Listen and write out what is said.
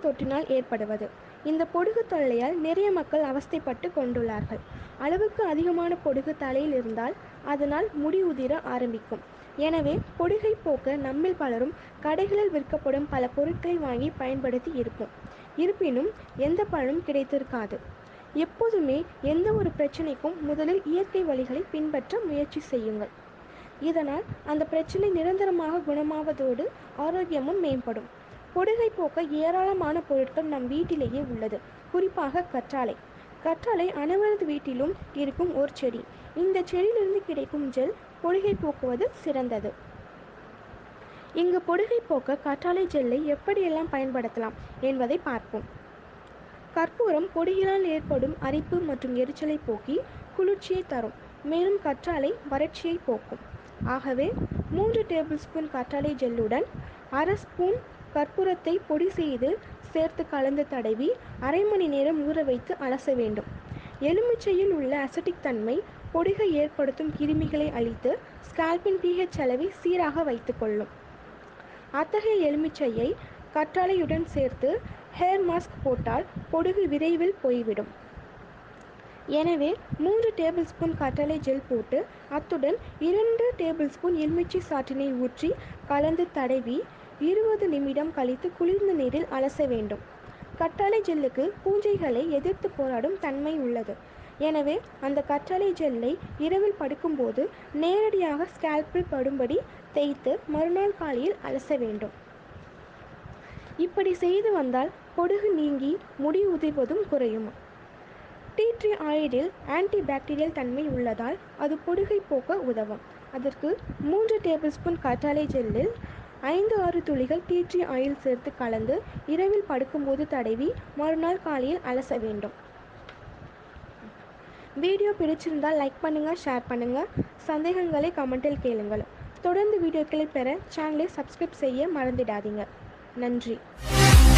தொற்றினால் ஏற்படுவது இந்த பொடுகு தொல்லையால் நிறைய மக்கள் அவஸ்தைப்பட்டு கொண்டுள்ளார்கள் அளவுக்கு அதிகமான பொடுகு தலையில் இருந்தால் அதனால் முடி உதிர ஆரம்பிக்கும் எனவே பொடுகை போக்க நம்மில் பலரும் கடைகளில் விற்கப்படும் பல பொருட்களை வாங்கி பயன்படுத்தி இருப்போம் இருப்பினும் எந்த பலனும் கிடைத்திருக்காது எப்போதுமே எந்த ஒரு பிரச்சனைக்கும் முதலில் இயற்கை வழிகளை பின்பற்ற முயற்சி செய்யுங்கள் இதனால் அந்த பிரச்சனை நிரந்தரமாக குணமாவதோடு ஆரோக்கியமும் மேம்படும் பொடுகை போக்க ஏராளமான பொருட்கள் நம் வீட்டிலேயே உள்ளது குறிப்பாக கற்றாழை கற்றாழை அனைவரது வீட்டிலும் இருக்கும் ஒரு செடி இந்த செடியிலிருந்து கிடைக்கும் ஜெல் பொடுகை போக்குவது சிறந்தது இங்கு பொடுகை போக்க கற்றாழை ஜெல்லை எப்படியெல்லாம் பயன்படுத்தலாம் என்பதை பார்ப்போம் கற்பூரம் பொடியினால் ஏற்படும் அரிப்பு மற்றும் எரிச்சலை போக்கி குளிர்ச்சியை தரும் மேலும் கற்றாழை வறட்சியை போக்கும் ஆகவே மூன்று டேபிள் ஸ்பூன் கற்றாழை ஜெல்லுடன் அரை ஸ்பூன் கற்பூரத்தை பொடி செய்து சேர்த்து கலந்து தடவி அரை மணி நேரம் ஊற வைத்து அலச வேண்டும் எலுமிச்சையில் உள்ள அசட்டிக் தன்மை பொடிகை ஏற்படுத்தும் கிருமிகளை அழித்து ஸ்கால்பின் பிஹெச் அளவை சீராக வைத்துக்கொள்ளும் அத்தகைய எலுமிச்சையை கற்றாழையுடன் சேர்த்து ஹேர் மாஸ்க் போட்டால் பொடுகு விரைவில் போய்விடும் எனவே மூன்று டேபிள் ஸ்பூன் கற்றாழை ஜெல் போட்டு அத்துடன் இரண்டு டேபிள் ஸ்பூன் எலுமிச்சை சாற்றினை ஊற்றி கலந்து தடவி இருபது நிமிடம் கழித்து குளிர்ந்த நீரில் அலச வேண்டும் கற்றாழை ஜெல்லுக்கு பூஞ்சைகளை எதிர்த்து போராடும் தன்மை உள்ளது எனவே அந்த கற்றாழை ஜெல்லை இரவில் படுக்கும்போது நேரடியாக ஸ்கேல்பில் படும்படி தேய்த்து மறுநாள் காலையில் அலச வேண்டும் இப்படி செய்து வந்தால் பொடுகு நீங்கி முடி உதிர்வதும் குறையும் டீ ட்ரீ ஆயிலில் ஆன்டி பாக்டீரியல் தன்மை உள்ளதால் அது பொடுகை போக்க உதவும் அதற்கு மூன்று டேபிள் ஸ்பூன் கற்றாழை ஜெல்லில் ஐந்து ஆறு துளிகள் டீ ட்ரீ ஆயில் சேர்த்து கலந்து இரவில் படுக்கும்போது தடவி மறுநாள் காலையில் அலச வேண்டும் வீடியோ பிடிச்சிருந்தால் லைக் பண்ணுங்கள் ஷேர் பண்ணுங்கள் சந்தேகங்களை கமெண்டில் கேளுங்கள் தொடர்ந்து வீடியோக்களை பெற சேனலை சப்ஸ்கிரைப் செய்ய மறந்துடாதீங்க நன்றி